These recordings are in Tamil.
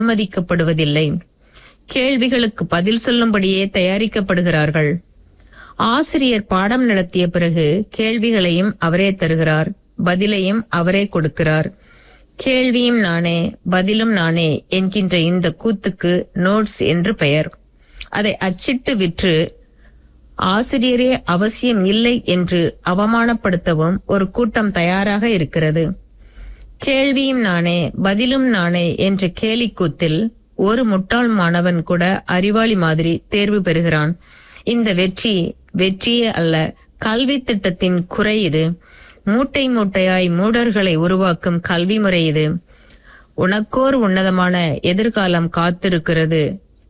அனுமதிக்கப்படுவதில்லை கேள்விகளுக்கு பதில் சொல்லும்படியே தயாரிக்கப்படுகிறார்கள் ஆசிரியர் பாடம் நடத்திய பிறகு கேள்விகளையும் அவரே தருகிறார் பதிலையும் அவரே கொடுக்கிறார் கேள்வியும் நானே பதிலும் நானே என்கின்ற இந்த கூத்துக்கு நோட்ஸ் என்று பெயர் அதை அச்சிட்டு விற்று ஆசிரியரே அவசியம் இல்லை என்று அவமானப்படுத்தவும் ஒரு கூட்டம் தயாராக இருக்கிறது கேள்வியும் நானே பதிலும் நானே என்ற கேலிக்கூத்தில் ஒரு முட்டாள் மாணவன் கூட அறிவாளி மாதிரி தேர்வு பெறுகிறான் இந்த வெற்றி வெற்றியே அல்ல கல்வி திட்டத்தின் குறை இது மூட்டை மூட்டையாய் மூடர்களை உருவாக்கும் கல்வி முறை இது உனக்கோர் உன்னதமான எதிர்காலம் காத்திருக்கிறது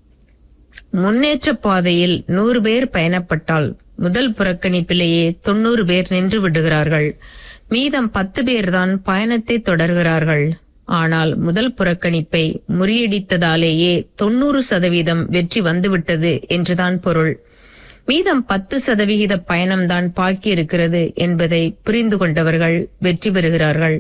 முன்னேற்ற பாதையில் நூறு பேர் பயணப்பட்டால் முதல் புறக்கணிப்பிலேயே தொண்ணூறு பேர் நின்று விடுகிறார்கள் மீதம் பத்து பேர்தான் பயணத்தை தொடர்கிறார்கள் ஆனால் முதல் புறக்கணிப்பை முறியடித்ததாலேயே தொண்ணூறு சதவீதம் வெற்றி வந்துவிட்டது என்றுதான் பொருள் மீதம் பத்து சதவிகித பயணம்தான் பாக்கி இருக்கிறது என்பதை புரிந்து கொண்டவர்கள் வெற்றி பெறுகிறார்கள்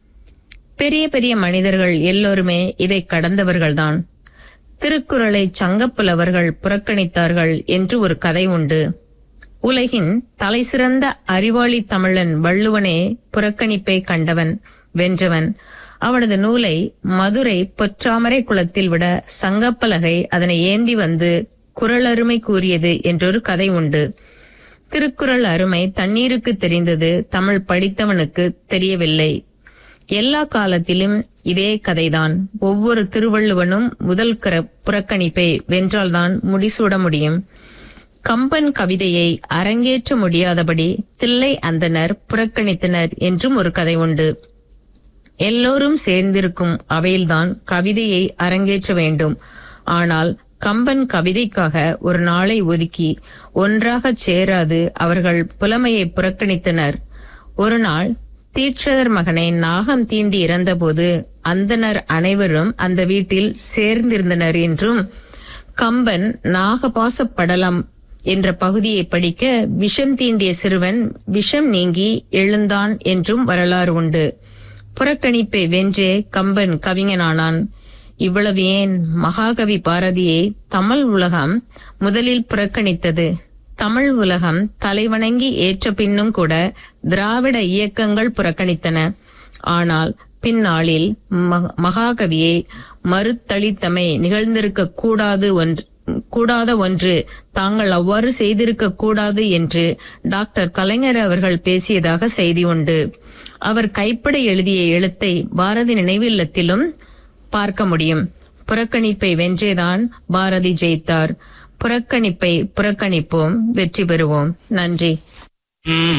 பெரிய பெரிய மனிதர்கள் எல்லோருமே இதை கடந்தவர்கள்தான் திருக்குறளை சங்கப்புலவர்கள் புறக்கணித்தார்கள் என்று ஒரு கதை உண்டு உலகின் தலைசிறந்த அறிவாளி தமிழன் வள்ளுவனே புறக்கணிப்பை கண்டவன் வென்றவன் அவனது நூலை மதுரை பொற்றாமரை குளத்தில் விட சங்கப்பலகை அதனை ஏந்தி வந்து குரல் அருமை கூறியது என்றொரு கதை உண்டு திருக்குறள் அருமை தண்ணீருக்கு தெரிந்தது தமிழ் படித்தவனுக்கு தெரியவில்லை எல்லா காலத்திலும் இதே கதைதான் ஒவ்வொரு திருவள்ளுவனும் முதல் கர புறக்கணிப்பை வென்றால்தான் முடிசூட முடியும் கம்பன் கவிதையை அரங்கேற்ற முடியாதபடி தில்லை அந்தனர் புறக்கணித்தனர் என்றும் ஒரு கதை உண்டு எல்லோரும் சேர்ந்திருக்கும் அவையில்தான் கவிதையை அரங்கேற்ற வேண்டும் ஆனால் கம்பன் கவிதைக்காக ஒரு நாளை ஒதுக்கி ஒன்றாகச் சேராது அவர்கள் புலமையை புறக்கணித்தனர் ஒரு நாள் தீட்சதர் மகனை நாகம் தீண்டி இறந்தபோது அந்தனர் அனைவரும் அந்த வீட்டில் சேர்ந்திருந்தனர் என்றும் கம்பன் நாகபாச படலம் என்ற பகுதியை படிக்க விஷம் தீண்டிய சிறுவன் விஷம் நீங்கி எழுந்தான் என்றும் வரலாறு உண்டு புறக்கணிப்பை வென்றே கம்பன் கவிஞனானான் இவ்வளவு ஏன் மகாகவி பாரதியை தமிழ் உலகம் முதலில் புறக்கணித்தது தமிழ் உலகம் தலைவணங்கி ஏற்ற பின்னும் கூட திராவிட இயக்கங்கள் புறக்கணித்தன ஆனால் பின்னாளில் மக- மகாகவியை மறுத்தளித்தமை நிகழ்ந்திருக்க கூடாது ஒன்று கூடாத ஒன்று தாங்கள் அவ்வாறு செய்திருக்க கூடாது என்று டாக்டர் கலைஞர் அவர்கள் பேசியதாக செய்தி உண்டு அவர் கைப்பட எழுதிய எழுத்தை பாரதி நினைவில்லத்திலும் பார்க்க முடியும் புறக்கணிப்பை வென்றேதான் பாரதி ஜெயித்தார் புறக்கணிப்பை புறக்கணிப்போம் வெற்றி பெறுவோம் நன்றி